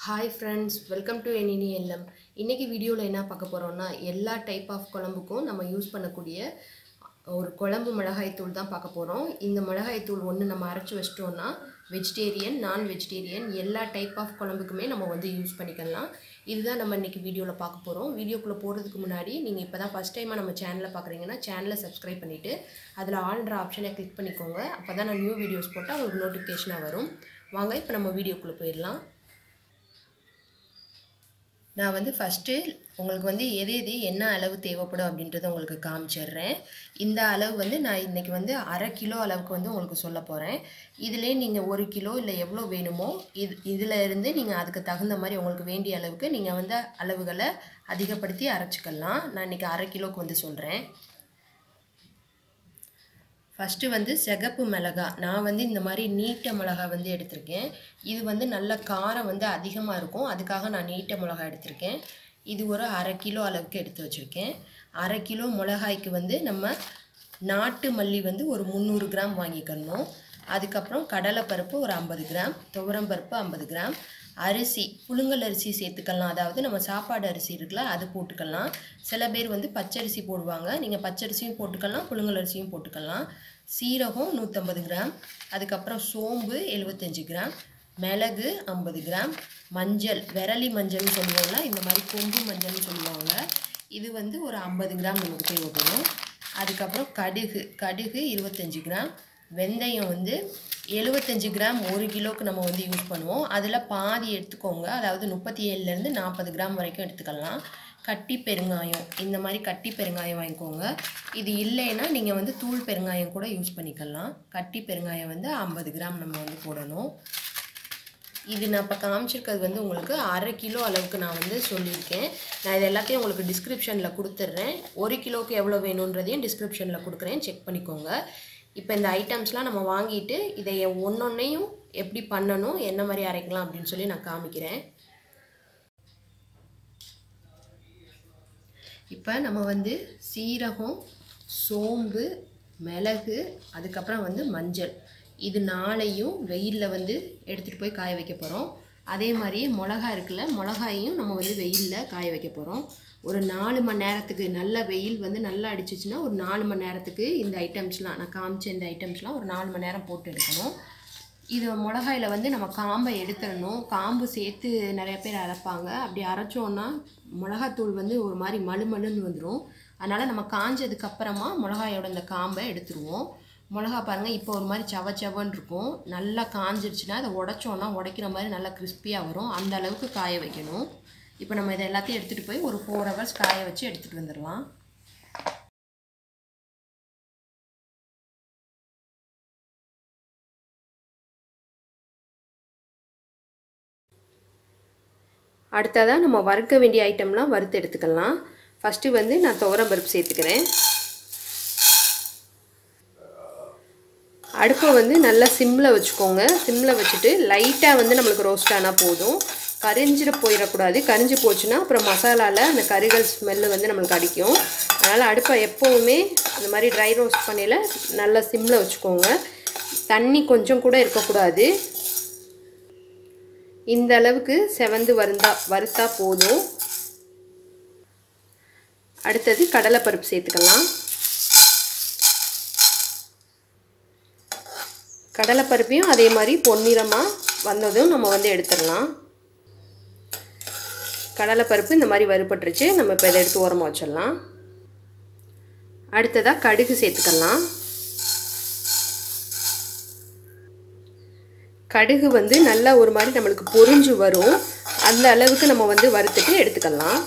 hi friends welcome to எனினி எல்லம் இன்றைக்கி வீடியோவில் என்ன பார்க்க போகிறோம்னா எல்லா டைப் ஆஃப் குழம்புக்கும் நம்ம யூஸ் பண்ணக்கூடிய ஒரு குழம்பு மிளகாய் தூள் தான் பார்க்க போகிறோம் இந்த மிளகாய் தூள் ஒன்று நம்ம அரைச்சி வச்சிட்டோம்னா வெஜிடேரியன் நான் வெஜிடேரியன் எல்லா டைப் ஆஃப் குழம்புக்குமே நம்ம வந்து யூஸ் பண்ணிக்கலாம் இதுதான் நம்ம இன்றைக்கி வீடியோவில் பார்க்க போகிறோம் வீடியோக்குள்ளே போகிறதுக்கு முன்னாடி நீங்கள் இப்போ தான் ஃபஸ்ட் டைமாக நம்ம சேனலை பார்க்குறீங்கன்னா சேனலை சப்ஸ்கிரைப் பண்ணிவிட்டு அதில் ஆல்ன்ற ஆப்ஷனை கிளிக் பண்ணிக்கோங்க அப்போ தான் நான் நியூ வீடியோஸ் போட்டால் உங்களுக்கு நோட்டிஃபிகேஷனாக வரும் வாங்க இப்போ நம்ம வீடியோக்குள்ளே போயிடலாம் நான் வந்து ஃபஸ்ட்டு உங்களுக்கு வந்து எது எது என்ன அளவு தேவைப்படும் அப்படின்றத உங்களுக்கு காமிச்சிடுறேன் இந்த அளவு வந்து நான் இன்றைக்கி வந்து அரை கிலோ அளவுக்கு வந்து உங்களுக்கு சொல்ல போகிறேன் இதிலே நீங்கள் ஒரு கிலோ இல்லை எவ்வளோ வேணுமோ இது இதில் இருந்து நீங்கள் அதுக்கு தகுந்த மாதிரி உங்களுக்கு வேண்டிய அளவுக்கு நீங்கள் வந்து அளவுகளை அதிகப்படுத்தி அரைச்சிக்கலாம் நான் இன்றைக்கி அரை கிலோவுக்கு வந்து சொல்கிறேன் ஃபஸ்ட்டு வந்து சிகப்பு மிளகா நான் வந்து இந்த மாதிரி நீட்ட மிளகா வந்து எடுத்திருக்கேன் இது வந்து நல்ல காரம் வந்து அதிகமாக இருக்கும் அதுக்காக நான் நீட்ட மிளகா எடுத்திருக்கேன் இது ஒரு அரை கிலோ அளவுக்கு எடுத்து வச்சுருக்கேன் அரை கிலோ மிளகாய்க்கு வந்து நம்ம நாட்டு மல்லி வந்து ஒரு முந்நூறு கிராம் வாங்கிக்கணும் அதுக்கப்புறம் கடலைப்பருப்பு ஒரு ஐம்பது கிராம் துவரம் பருப்பு ஐம்பது கிராம் அரிசி புழுங்கல் அரிசி சேர்த்துக்கலாம் அதாவது நம்ம சாப்பாடு அரிசி இருக்குல்ல அது போட்டுக்கலாம் சில பேர் வந்து பச்சரிசி போடுவாங்க நீங்கள் பச்சரிசியும் போட்டுக்கலாம் புழுங்கல் அரிசியும் போட்டுக்கலாம் சீரகம் நூற்றம்பது கிராம் அதுக்கப்புறம் சோம்பு எழுபத்தஞ்சி கிராம் மிளகு ஐம்பது கிராம் மஞ்சள் விரலி மஞ்சள்னு சொல்லுவாங்க இந்த மாதிரி கொம்பு மஞ்சள்னு சொல்லுவாங்க இது வந்து ஒரு ஐம்பது கிராம் நமக்கு தேவைப்படும் அதுக்கப்புறம் கடுகு கடுகு இருபத்தஞ்சி கிராம் வெந்தயம் வந்து எழுபத்தஞ்சி கிராம் ஒரு கிலோவுக்கு நம்ம வந்து யூஸ் பண்ணுவோம் அதில் பாதி எடுத்துக்கோங்க அதாவது முப்பத்தி ஏழுலேருந்து நாற்பது கிராம் வரைக்கும் எடுத்துக்கலாம் கட்டி பெருங்காயம் இந்த மாதிரி கட்டி பெருங்காயம் வாங்கிக்கோங்க இது இல்லைன்னா நீங்கள் வந்து தூள் பெருங்காயம் கூட யூஸ் பண்ணிக்கலாம் கட்டி பெருங்காயம் வந்து ஐம்பது கிராம் நம்ம வந்து போடணும் இது நான் இப்போ காமிச்சிருக்கிறது வந்து உங்களுக்கு அரை கிலோ அளவுக்கு நான் வந்து சொல்லியிருக்கேன் நான் இது எல்லாத்தையும் உங்களுக்கு டிஸ்கிரிப்ஷனில் கொடுத்துட்றேன் ஒரு கிலோவுக்கு எவ்வளோ வேணுன்றதையும் டிஸ்கிரிப்ஷனில் கொடுக்குறேன் செக் பண்ணிக்கோங்க இப்போ இந்த ஐட்டம்ஸ்லாம் நம்ம வாங்கிட்டு இதை ஒன்றொன்னையும் எப்படி பண்ணணும் என்ன மாதிரி அரைக்கலாம் அப்படின்னு சொல்லி நான் காமிக்கிறேன் இப்போ நம்ம வந்து சீரகம் சோம்பு மிளகு அதுக்கப்புறம் வந்து மஞ்சள் இது நாளையும் வெயிலில் வந்து எடுத்துகிட்டு போய் காய வைக்க போகிறோம் அதே மாதிரி மிளகா இருக்குல்ல மிளகாயையும் நம்ம வந்து வெயிலில் காய வைக்க போகிறோம் ஒரு நாலு மணி நேரத்துக்கு நல்ல வெயில் வந்து நல்லா அடிச்சிச்சுன்னா ஒரு நாலு மணி நேரத்துக்கு இந்த ஐட்டம்ஸ்லாம் நான் காமிச்ச இந்த ஐட்டம்ஸ்லாம் ஒரு நாலு மணி நேரம் போட்டு எடுக்கணும் இது மிளகாயில் வந்து நம்ம காம்பை எடுத்துடணும் காம்பு சேர்த்து நிறைய பேர் அரைப்பாங்க அப்படி அரைச்சோன்னா மிளகாத்தூள் வந்து ஒரு மாதிரி மழுமழுன்னு வந்துடும் அதனால் நம்ம காஞ்சதுக்கு அப்புறமா மிளகாயோட இந்த காம்பை எடுத்துருவோம் மிளகா பாருங்கள் இப்போ ஒரு மாதிரி சவ சவன்னு இருக்கும் நல்லா காஞ்சிருச்சுன்னா அதை உடச்சோன்னா உடைக்கிற மாதிரி நல்லா கிறிஸ்பியாக வரும் அந்த அளவுக்கு காய வைக்கணும் இப்போ நம்ம இதை எல்லாத்தையும் எடுத்துகிட்டு போய் ஒரு ஃபோர் ஹவர்ஸ் காய வச்சு எடுத்துகிட்டு வந்துடலாம் அடுத்ததாக நம்ம வறுக்க வேண்டிய ஐட்டம்லாம் வறுத்து எடுத்துக்கலாம் ஃபஸ்ட்டு வந்து நான் துவரம் பருப்பு சேர்த்துக்கிறேன் அடுப்பை வந்து நல்லா சிம்மில் வச்சுக்கோங்க சிம்மில் வச்சுட்டு லைட்டாக வந்து நம்மளுக்கு ரோஸ்ட் ஆனால் போதும் கரிஞ்சிட போயிடக்கூடாது கரிஞ்சு போச்சுன்னா அப்புறம் மசாலாவில் அந்த கறிகள் ஸ்மெல்லு வந்து நம்மளுக்கு அடிக்கும் அதனால் அடுப்பை எப்போவுமே அந்த மாதிரி ட்ரை ரோஸ்ட் பண்ணையில் நல்லா சிம்மில் வச்சுக்கோங்க தண்ணி கொஞ்சம் கூட இருக்கக்கூடாது இந்த அளவுக்கு செவந்து வருந்தா வறுத்தா போதும் அடுத்தது கடலைப்பருப்பு சேர்த்துக்கலாம் கடலைப்பருப்பையும் அதே மாதிரி பொன்னிறமாக வந்ததும் நம்ம வந்து எடுத்துடலாம் கடலைப்பருப்பு இந்த மாதிரி வறுபட்டுருச்சு நம்ம இப்போ இதை எடுத்து ஓரமாக வச்சிடலாம் அடுத்ததாக கடுகு சேர்த்துக்கலாம் கடுகு வந்து நல்லா ஒரு மாதிரி நம்மளுக்கு பொறிஞ்சு வரும் அந்த அளவுக்கு நம்ம வந்து வறுத்துட்டு எடுத்துக்கலாம்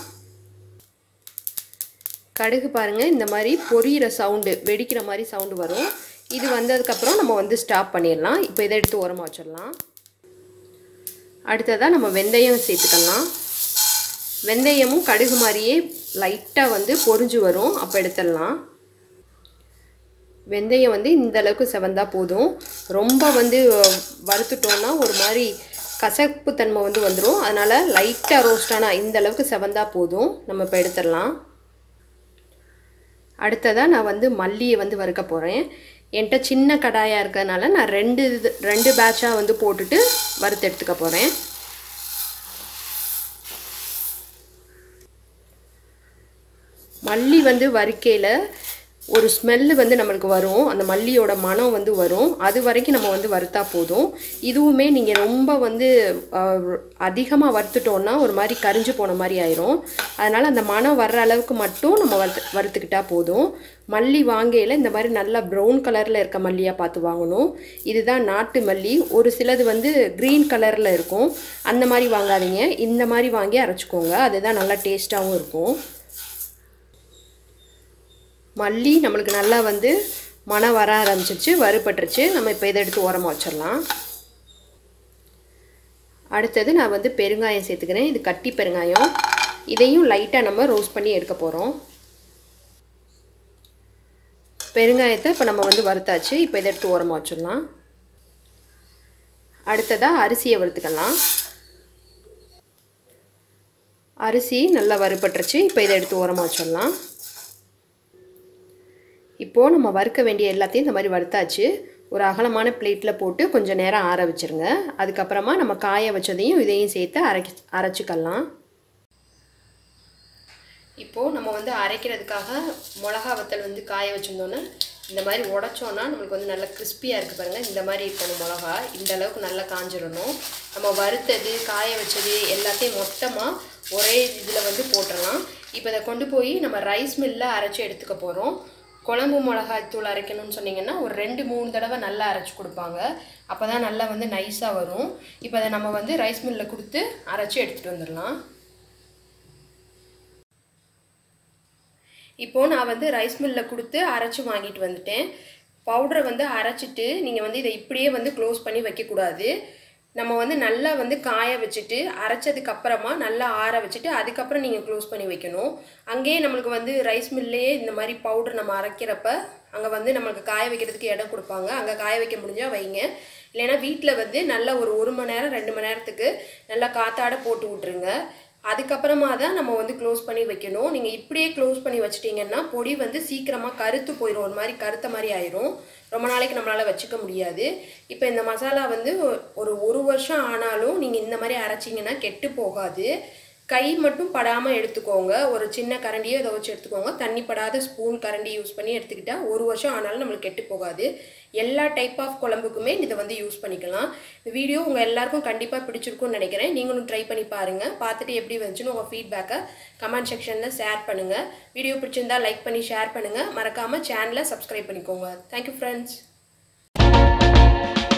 கடுகு பாருங்கள் இந்த மாதிரி பொரியிற சவுண்டு வெடிக்கிற மாதிரி சவுண்டு வரும் இது வந்ததுக்கப்புறம் நம்ம வந்து ஸ்டாப் பண்ணிடலாம் இப்போ இதை எடுத்து ஓரமாக வச்சிடலாம் அடுத்ததாக நம்ம வெந்தயம் சேர்த்துக்கலாம் வெந்தயமும் கடுகு மாதிரியே லைட்டாக வந்து பொறிஞ்சு வரும் அப்போ எடுத்துடலாம் வெந்தயம் வந்து இந்த அளவுக்கு செவந்தா போதும் ரொம்ப வந்து வறுத்துட்டோன்னா ஒரு மாதிரி கசப்பு தன்மை வந்து வந்துடும் அதனால் லைட்டாக ரோஸ்டானா இந்த அளவுக்கு செவந்தா போதும் நம்ம இப்போ எடுத்துடலாம் அடுத்ததாக நான் வந்து மல்லியை வந்து வறுக்க போகிறேன் என்கிட்ட சின்ன கடாயாக இருக்கிறதுனால நான் ரெண்டு இது ரெண்டு பேட்சாக வந்து போட்டுட்டு வறுத்து எடுத்துக்க போகிறேன் மல்லி வந்து வறுக்கையில் ஒரு ஸ்மெல்லு வந்து நம்மளுக்கு வரும் அந்த மல்லியோட மனம் வந்து வரும் அது வரைக்கும் நம்ம வந்து வறுத்தா போதும் இதுவுமே நீங்கள் ரொம்ப வந்து அதிகமாக வறுத்துட்டோன்னா ஒரு மாதிரி கரிஞ்சு போன மாதிரி ஆயிரும் அதனால் அந்த மனம் வர்ற அளவுக்கு மட்டும் நம்ம வறுத்து வறுத்துக்கிட்டா போதும் மல்லி வாங்கையில் இந்த மாதிரி நல்லா ப்ரௌன் கலரில் இருக்க மல்லியாக பார்த்து வாங்கணும் இதுதான் நாட்டு மல்லி ஒரு சிலது வந்து க்ரீன் கலரில் இருக்கும் அந்த மாதிரி வாங்காதீங்க இந்த மாதிரி வாங்கி அரைச்சிக்கோங்க அதுதான் நல்லா டேஸ்ட்டாகவும் இருக்கும் மல்லி நம்மளுக்கு நல்லா வந்து மனம் வர ஆரம்பிச்சிருச்சு வறுபட்டுருச்சு நம்ம இப்போ இதை எடுத்து ஓரமாக வச்சிடலாம் அடுத்தது நான் வந்து பெருங்காயம் சேர்த்துக்கிறேன் இது கட்டி பெருங்காயம் இதையும் லைட்டாக நம்ம ரோஸ்ட் பண்ணி எடுக்க போகிறோம் பெருங்காயத்தை இப்போ நம்ம வந்து வறுத்தாச்சு இப்போ இதை எடுத்து ஓரமாக வச்சிடலாம் அடுத்ததாக அரிசியை வறுத்துக்கலாம் அரிசி நல்லா வறுபட்டுருச்சு இப்போ இதை எடுத்து ஓரமாக வச்சிடலாம் இப்போது நம்ம வறுக்க வேண்டிய எல்லாத்தையும் இந்த மாதிரி வறுத்தாச்சு ஒரு அகலமான பிளேட்டில் போட்டு கொஞ்சம் நேரம் ஆற வச்சுருங்க அதுக்கப்புறமா நம்ம காய வச்சதையும் இதையும் சேர்த்து அரைச்சி அரைச்சிக்கலாம் இப்போது நம்ம வந்து அரைக்கிறதுக்காக மிளகா வத்தல் வந்து காய வச்சுருந்தோன்னே இந்த மாதிரி உடச்சோன்னா நம்மளுக்கு வந்து நல்லா கிறிஸ்பியாக இருக்குது பாருங்கள் இந்த மாதிரி இருக்கணும் மிளகா இந்த அளவுக்கு நல்லா காஞ்சிடணும் நம்ம வறுத்தது காய வச்சது எல்லாத்தையும் மொத்தமாக ஒரே இதில் வந்து போட்டுடலாம் இப்போ இதை கொண்டு போய் நம்ம ரைஸ் மில்லில் அரைச்சி எடுத்துக்க போகிறோம் குழம்பு மிளகாய் தூள் அரைக்கணும்னு சொன்னீங்கன்னா ஒரு ரெண்டு மூணு தடவை நல்லா அரைச்சி கொடுப்பாங்க அப்போ தான் நல்லா வந்து நைஸாக வரும் இப்போ அதை நம்ம வந்து ரைஸ் மில்லில் கொடுத்து அரைச்சி எடுத்துகிட்டு வந்துடலாம் இப்போது நான் வந்து ரைஸ் மில்லில் கொடுத்து அரைச்சி வாங்கிட்டு வந்துட்டேன் பவுடரை வந்து அரைச்சிட்டு நீங்கள் வந்து இதை இப்படியே வந்து க்ளோஸ் பண்ணி வைக்கக்கூடாது நம்ம வந்து நல்லா வந்து காய வச்சுட்டு அரைச்சதுக்கு அப்புறமா நல்லா ஆற வச்சுட்டு அதுக்கப்புறம் நீங்கள் க்ளோஸ் பண்ணி வைக்கணும் அங்கேயே நம்மளுக்கு வந்து ரைஸ் மில்லையே இந்த மாதிரி பவுடர் நம்ம அரைக்கிறப்ப அங்கே வந்து நம்மளுக்கு காய வைக்கிறதுக்கு இடம் கொடுப்பாங்க அங்கே காய வைக்க முடிஞ்சால் வைங்க இல்லைன்னா வீட்டில் வந்து நல்லா ஒரு ஒரு மணி நேரம் ரெண்டு மணி நேரத்துக்கு நல்லா காத்தாட போட்டு விட்ருங்க அதுக்கப்புறமா தான் நம்ம வந்து க்ளோஸ் பண்ணி வைக்கணும் நீங்கள் இப்படியே க்ளோஸ் பண்ணி வச்சிட்டிங்கன்னா பொடி வந்து சீக்கிரமாக கருத்து போயிடும் ஒரு மாதிரி கருத்த மாதிரி ஆயிரும் ரொம்ப நாளைக்கு நம்மளால் வச்சுக்க முடியாது இப்போ இந்த மசாலா வந்து ஒரு ஒரு வருஷம் ஆனாலும் நீங்கள் இந்த மாதிரி அரைச்சிங்கன்னா கெட்டு போகாது கை மட்டும் படாமல் எடுத்துக்கோங்க ஒரு சின்ன கரண்டியோ இதை வச்சு எடுத்துக்கோங்க தண்ணி படாத ஸ்பூன் கரண்டி யூஸ் பண்ணி எடுத்துக்கிட்டால் ஒரு வருஷம் ஆனாலும் நம்மளுக்கு கெட்டு போகாது எல்லா டைப் ஆஃப் குழம்புக்குமே இதை வந்து யூஸ் பண்ணிக்கலாம் இந்த வீடியோ உங்கள் எல்லாருக்கும் கண்டிப்பாக பிடிச்சிருக்கும்னு நினைக்கிறேன் நீங்களும் ட்ரை பண்ணி பாருங்கள் பார்த்துட்டு எப்படி வந்துச்சுன்னு உங்கள் ஃபீட்பேக்கை கமெண்ட் செக்ஷனில் ஷேர் பண்ணுங்கள் வீடியோ பிடிச்சிருந்தா லைக் பண்ணி ஷேர் பண்ணுங்கள் மறக்காமல் சேனலை சப்ஸ்கிரைப் பண்ணிக்கோங்க தேங்க்யூ ஃப்ரெண்ட்ஸ்